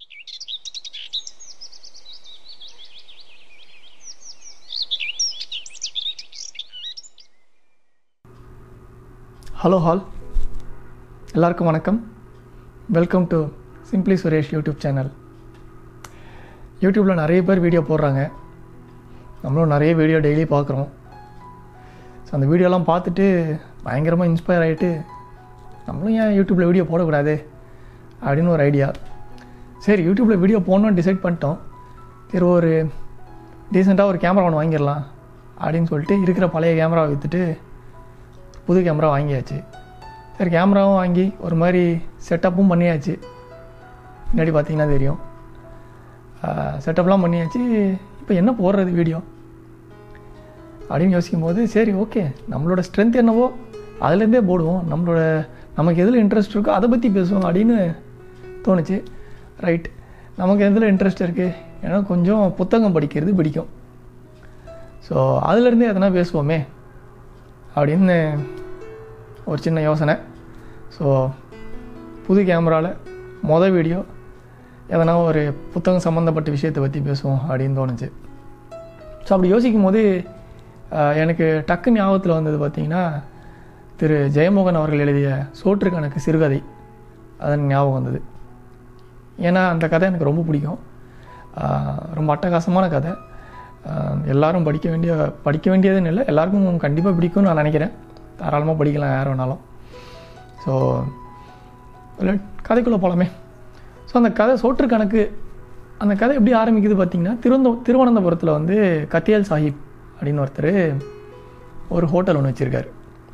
hello all எல்லாருக்கும் வணக்கம் welcome to simply Suresh YouTube channel யூடியூப்பில் நிறைய பேர் வீடியோ போடுறாங்க நம்மளும் நிறைய வீடியோ டெய்லி பார்க்குறோம் ஸோ அந்த வீடியோலாம் பார்த்துட்டு பயங்கரமாக இன்ஸ்பயர் ஆகிட்டு நம்மளும் ஏன் யூடியூப்பில் வீடியோ போடக்கூடாது அப்படின்னு ஒரு ஐடியா சரி யூடியூப்பில் வீடியோ போடணும்னு டிசைட் பண்ணிட்டோம் சரி ஒரு டீசெண்டாக ஒரு கேமரா ஒன்று வாங்கிடலாம் அப்படின்னு சொல்லிட்டு இருக்கிற பழைய கேமரா விற்றுட்டு புது கேமரா வாங்கியாச்சு சரி கேமராவும் வாங்கி ஒரு மாதிரி செட்டப்பும் பண்ணியாச்சு முன்னாடி பார்த்தீங்கன்னா தெரியும் செட்டப்லாம் பண்ணியாச்சு இப்போ என்ன போடுறது வீடியோ அப்படின்னு யோசிக்கும் போது சரி ஓகே நம்மளோட ஸ்ட்ரென்த் என்னவோ அதுலேருந்தே போடுவோம் நம்மளோட நமக்கு எதில் இன்ட்ரெஸ்ட் இருக்கோ அதை பற்றி பேசுவோம் அப்படின்னு தோணுச்சு ரைட் நமக்கு எதில் இன்ட்ரெஸ்ட் இருக்குது ஏன்னா கொஞ்சம் புத்தகம் படிக்கிறது பிடிக்கும் ஸோ அதுலேருந்தே எதனா பேசுவோமே அப்படின்னு ஒரு சின்ன யோசனை ஸோ புது கேமராவில் மொதல் வீடியோ எதனா ஒரு புத்தகம் சம்மந்தப்பட்ட விஷயத்தை பற்றி பேசுவோம் அப்படின்னு தோணுச்சு ஸோ அப்படி யோசிக்கும் போது ஆஹ், எனக்கு டக்கு ஞாபகத்தில் வந்தது பார்த்திங்கன்னா திரு ஜெயமோகன் அவர்கள் எழுதிய சோற்று கணக்கு சிறுகதை அதன் ஞாபகம் வந்தது ஏன்னா அந்த கதை எனக்கு ரொம்ப பிடிக்கும் ஆஹ், ரொம்ப அட்டகாசமான கதை ஆஹ், எல்லாரும் படிக்க வேண்டிய படிக்க வேண்டியதுன்னு இல்லை எல்லாருக்கும் கண்டிப்பாக பிடிக்கும்னு நான் நினைக்கிறேன் தாராளமாக படிக்கலாம் யார் வேணாலும் ஸோ கதைக்குள்ளே போகலாமே ஸோ அந்த கதை சோற்று கணக்கு அந்த கதை எப்படி ஆரம்பிக்குது பார்த்தீங்கன்னா திருவந்த திருவனந்தபுரத்தில் வந்து கத்தியால் சாஹிப் அப்படின்னு ஒருத்தர் ஒரு ஹோட்டல் ஒன்று வச்சுருக்காரு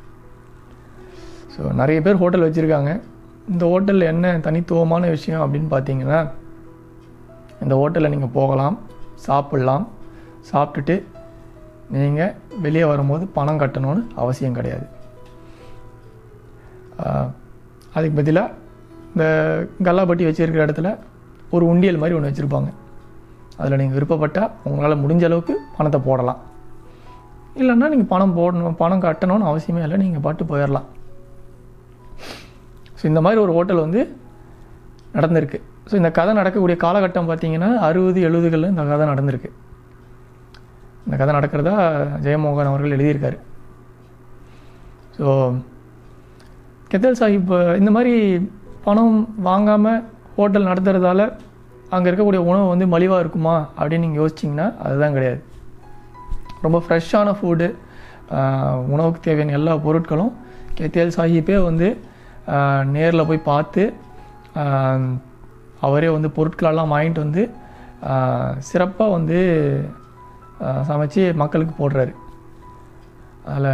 ஸோ நிறைய பேர் ஹோட்டல் வச்சுருக்காங்க இந்த ஹோட்டலில் என்ன தனித்துவமான விஷயம் அப்படின்னு பார்த்தீங்கன்னா இந்த ஹோட்டலில் நீங்கள் போகலாம் சாப்பிட்லாம் சாப்பிட்டுட்டு நீங்கள் வெளியே வரும்போது பணம் கட்டணும்னு அவசியம் கிடையாது ஆஹ், அதுக்கு பதிலாக இந்த கல்லாப்பட்டி வச்சுருக்கிற இடத்துல ஒரு உண்டியல் மாதிரி ஒன்று வச்சுருப்பாங்க அதில் நீங்கள் விருப்பப்பட்டால் உங்களால் முடிஞ்ச அளவுக்கு பணத்தை போடலாம் இல்லைன்னா நீங்கள் பணம் போடணும் பணம் கட்டணும்னு அவசியமே இல்லை நீங்கள் பாட்டு போயிடலாம் ஸோ இந்த மாதிரி ஒரு ஹோட்டல் வந்து நடந்திருக்கு ஸோ இந்த கதை நடக்கக்கூடிய காலகட்டம் பார்த்தீங்கன்னா அறுபது எழுபதுகளில் இந்த கதை நடந்திருக்கு இந்த கதை நடக்கிறதா ஜெயமோகன் அவர்கள் எழுதியிருக்காரு ஸோ கெத்தல் சாஹிப் இந்த மாதிரி பணம் வாங்காமல் ஹோட்டல் நடத்துறதால அங்கே இருக்கக்கூடிய உணவு வந்து மலிவாக இருக்குமா அப்படின்னு நீங்கள் யோசிச்சிங்கன்னா அதுதான் கிடையாது ரொம்ப ஃப்ரெஷ்ஷான ஃபுட்டு உணவுக்கு தேவையான எல்லா பொருட்களும் கெத்தியல் சாஹிப்பே வந்து நேரில் போய் பார்த்து ஆஹ், அவரே வந்து பொருட்களெல்லாம் வாங்கிட்டு வந்து சிறப்பாக வந்து ஆஹ், சமைச்சு மக்களுக்கு போடுறாரு அதில்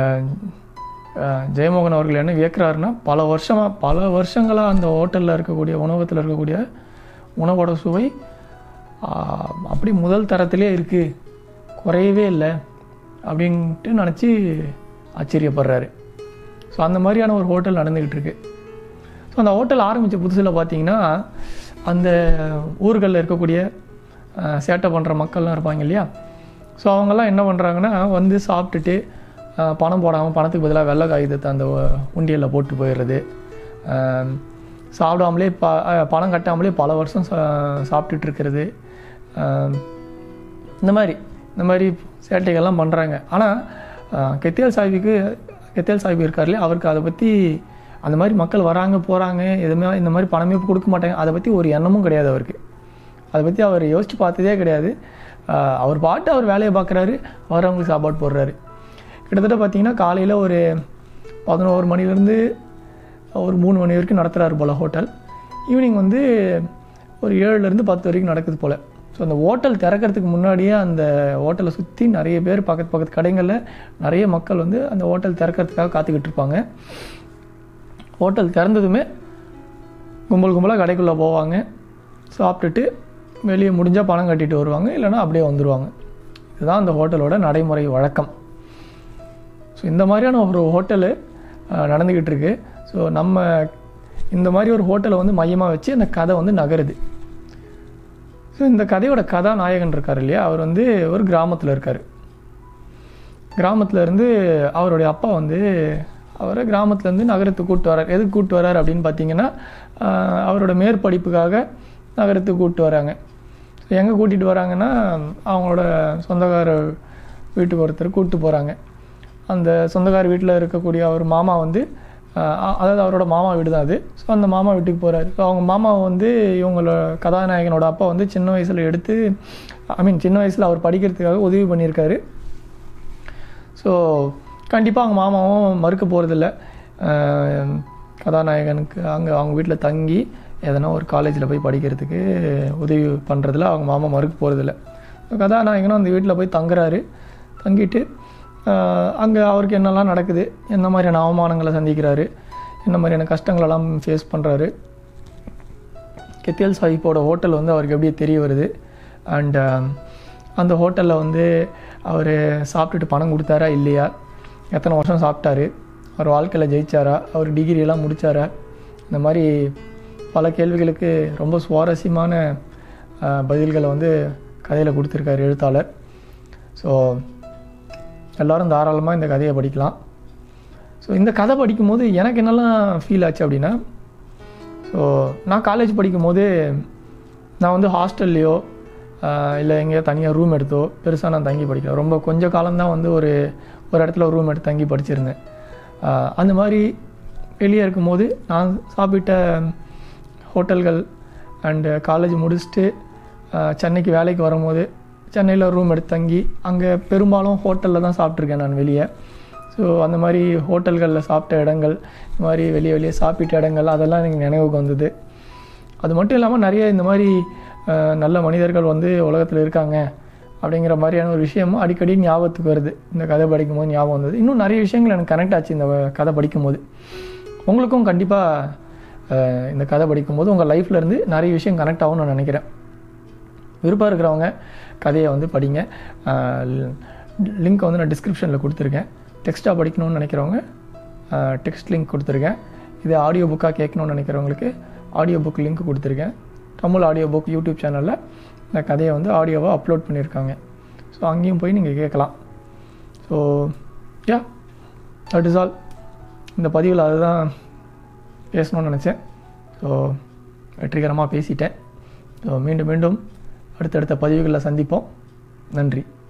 ஜெயமோகன் அவர்கள் என்ன வியக்கிறாருன்னா பல வருஷமாக பல வருஷங்களாக அந்த ஹோட்டலில் இருக்கக்கூடிய உணவகத்தில் இருக்கக்கூடிய உணவோட சுவை ஆஹ், அப்படி முதல் தரத்திலே இருக்குது குறையவே இல்லை அப்படின்ட்டு நினச்சி ஆச்சரியப்படுறாரு ஸோ அந்த மாதிரியான ஒரு ஹோட்டல் நடந்துக்கிட்டு இருக்கு ஸோ அந்த ஹோட்டல் ஆரம்பித்த புதுசில் பார்த்தீங்கன்னா அந்த ஊர்களில் இருக்கக்கூடிய அஹ், சேட்டை பண்ணுற மக்கள்லாம் இருப்பாங்க இல்லையா ஸோ அவங்கெல்லாம் என்ன பண்ணுறாங்கன்னா வந்து சாப்பிட்டுட்டு அஹ், பணம் போடாமல் பணத்துக்கு பதிலாக வெள்ளை காகிதத்தை அந்த உண்டியலில் போட்டு போயிடுறது அஹ், சாப்பிடாமலே ப அஹ், பணம் கட்டாமலே பல வருஷம் சா சாப்பிட்டுட்டு இருக்கிறது அஹ், இந்த மாதிரி இந்த மாதிரி சேட்டைகள்லாம் பண்ணுறாங்க ஆனால் கெத்தியால் சாஹிபுக்கு கெத்தியால் சாஹிப் இருக்கார் இல்லையா அவருக்கு அதை பற்றி அந்த மாதிரி மக்கள் வராங்க போகிறாங்க எதுவுமே இந்த மாதிரி பணமே கொடுக்க மாட்டாங்க அதை பற்றி ஒரு எண்ணமும் கிடையாது அவருக்கு அதை பற்றி அவர் யோசித்து பார்த்ததே கிடையாது ஆஹ் அவர் பாட்டு அவர் வேலையை பார்க்குறாரு வரவங்களுக்கு சாப்பாடு போடுறாரு கிட்டத்தட்ட பார்த்தீங்கன்னா காலையில் ஒரு பதினோரு மணிலேருந்து ஒரு மூணு மணி வரைக்கும் நடத்துகிறாரு போல் ஹோட்டல் ஈவினிங் வந்து ஒரு ஏழுலேருந்து பத்து வரைக்கும் நடக்குது போல் ஸோ அந்த ஹோட்டல் திறக்கிறதுக்கு முன்னாடியே அந்த ஹோட்டலை சுற்றி நிறைய பேர் பக்கத்து பக்கத்து கடைகளில் நிறைய மக்கள் வந்து அந்த ஹோட்டல் திறக்கிறதுக்காக காத்துக்கிட்டு இருப்பாங்க ஹோட்டல் திறந்ததுமே கும்பல் கும்பலாக கடைக்குள்ளே போவாங்க சாப்பிட்டுட்டு வெளியே முடிஞ்சால் பணம் கட்டிட்டு வருவாங்க இல்லைன்னா அப்படியே வந்துடுவாங்க இதுதான் அந்த ஹோட்டலோட நடைமுறை வழக்கம் ஸோ இந்த மாதிரியான ஒரு ஹோட்டலு நடந்துக்கிட்டு இருக்கு ஸோ நம்ம இந்த மாதிரி ஒரு ஹோட்டலை வந்து மையமாக வச்சு அந்த கதை வந்து நகருது ஸோ இந்த கதையோட கதாநாயகன் இருக்கார் இல்லையா அவர் வந்து ஒரு கிராமத்தில் இருக்கார் கிராமத்துல இருந்து அவருடைய அப்பா வந்து அவரை கிராமத்துலேருந்து நகரத்துக்கு கூப்பிட்டு வரார் எதுக்கு கூப்பிட்டு வரார் அப்படின்னு பார்த்தீங்கன்னா ஆஹ், அவரோட மேற்படிப்புக்காக நகரத்துக்கு கூப்பிட்டு வராங்க ஸோ எங்கே கூட்டிகிட்டு வராங்கன்னா அவங்களோட சொந்தக்கார வீட்டுக்கு ஒருத்தர் கூப்பிட்டு போகிறாங்க அந்த சொந்தக்கார வீட்டில் இருக்கக்கூடிய அவர் மாமா வந்து அஹ், அ- அதாவது அவரோட மாமா வீடு தான் அது ஸோ அந்த மாமா வீட்டுக்கு போகிறாரு ஸோ அவங்க மாமா வந்து இவங்களோட கதாநாயகனோட அப்பா வந்து சின்ன வயசில் எடுத்து ஐ மீன் சின்ன வயசில் அவர் படிக்கிறதுக்காக உதவி பண்ணியிருக்காரு ஸோ கண்டிப்பாக அவங்க மாமாவும் மறுக்க போகிறதில்ல கதாநாயகனுக்கு அங்கே அவங்க வீட்டில் தங்கி எதனா ஒரு காலேஜில் போய் படிக்கிறதுக்கு உதவி பண்ணுறதுல அவங்க மாமா மறுக்க போகிறதில்ல கதாநாயகனும் அந்த வீட்டில் போய் தங்குறாரு தங்கிட்டு அங்கே அவருக்கு என்னெல்லாம் நடக்குது என்ன மாதிரியான அவமானங்களை சந்திக்கிறாரு என்ன மாதிரியான கஷ்டங்களெல்லாம் ஃபேஸ் பண்ணுறாரு கெத்தியல் சாஹிப்போட ஹோட்டல் வந்து அவருக்கு எப்படி தெரிய வருது அண்ட் அந்த ஹோட்டலில் வந்து அவர் சாப்பிட்டுட்டு பணம் கொடுத்தாரா இல்லையா எத்தனை வருஷம் சாப்பிட்டாரு அவர் வாழ்க்கையில் ஜெயிச்சாரா அவர் டிகிரி எல்லாம் முடிச்சாரா இந்த மாதிரி பல கேள்விகளுக்கு ரொம்ப சுவாரஸ்யமான அஹ், பதில்களை வந்து கதையில் கொடுத்துருக்காரு எழுத்தாளர் ஸோ எல்லாரும் தாராளமாக இந்த கதையை படிக்கலாம் ஸோ இந்த கதை படிக்கும்போது எனக்கு என்னெல்லாம் ஃபீல் ஆச்சு அப்படின்னா ஸோ நான் காலேஜ் படிக்கும்போது நான் வந்து ஹாஸ்டல்லையோ இல்லை எங்கேயோ தனியாக ரூம் எடுத்தோ பெருசாக நான் தங்கி படிக்கல ரொம்ப கொஞ்ச காலம்தான் வந்து ஒரு ஒரு இடத்துல ரூம் எடுத்து தங்கி படிச்சிருந்தேன் ஆஹ் அந்த மாதிரி வெளியே இருக்கும்போது நான் சாப்பிட்ட ஹோட்டல்கள் அண்டு காலேஜ் முடிச்சுட்டு ஆஹ் சென்னைக்கு வேலைக்கு வரும்போது சென்னையில் ரூம் எடுத்து தங்கி அங்கே பெரும்பாலும் ஹோட்டலில் தான் சாப்பிட்ருக்கேன் நான் வெளியே ஸோ அந்த மாதிரி ஹோட்டல்களில் சாப்பிட்ட இடங்கள் இந்த மாதிரி வெளியே வெளியே சாப்பிட்ட இடங்கள் அதெல்லாம் எனக்கு நினைவுக்கு வந்தது அது மட்டும் இல்லாமல் நிறைய இந்த மாதிரி அஹ், நல்ல மனிதர்கள் வந்து உலகத்தில் இருக்காங்க அப்படிங்கிற மாதிரியான ஒரு விஷயமும் அடிக்கடி ஞாபகத்துக்கு வருது இந்த கதை படிக்கும்போது ஞாபகம் வந்தது இன்னும் நிறைய விஷயங்கள் எனக்கு கனெக்ட் ஆச்சு இந்த வ- கதை படிக்கும்போது உங்களுக்கும் கண்டிப்பாக இந்த கதை படிக்கும்போது உங்கள் லைஃப்ல இருந்து நிறைய விஷயம் கனெக்ட் ஆகும்னு நான் நினைக்கிறேன் விருப்பம் இருக்கிறவங்க கதையை வந்து படிங்க லிங்க் வந்து நான் டிஸ்கிரிப்ஷனில் கொடுத்துருக்கேன் டெக்ஸ்ட்டாக படிக்கணும்னு நினைக்கிறவங்க டெக்ஸ்ட் லிங்க் கொடுத்துருக்கேன் இது ஆடியோ புக்காக கேட்கணும்னு நினைக்கிறவங்களுக்கு ஆடியோ புக் லிங்க் கொடுத்துருக்கேன் தமிழ் ஆடியோ புக் யூடியூப் சேனலில் இந்த கதையை வந்து ஆடியோவாக அப்லோட் பண்ணியிருக்காங்க ஸோ அங்கேயும் போய் நீங்கள் கேட்கலாம் so ya that is all இந்த பதிவில் அதுதான் பேசணும்னு நினச்சேன் ஸோ வெற்றிகரமாக பேசிட்டேன் ஸோ மீண்டும் மீண்டும் அடுத்தடுத்த பதிவுகளில் சந்திப்போம் நன்றி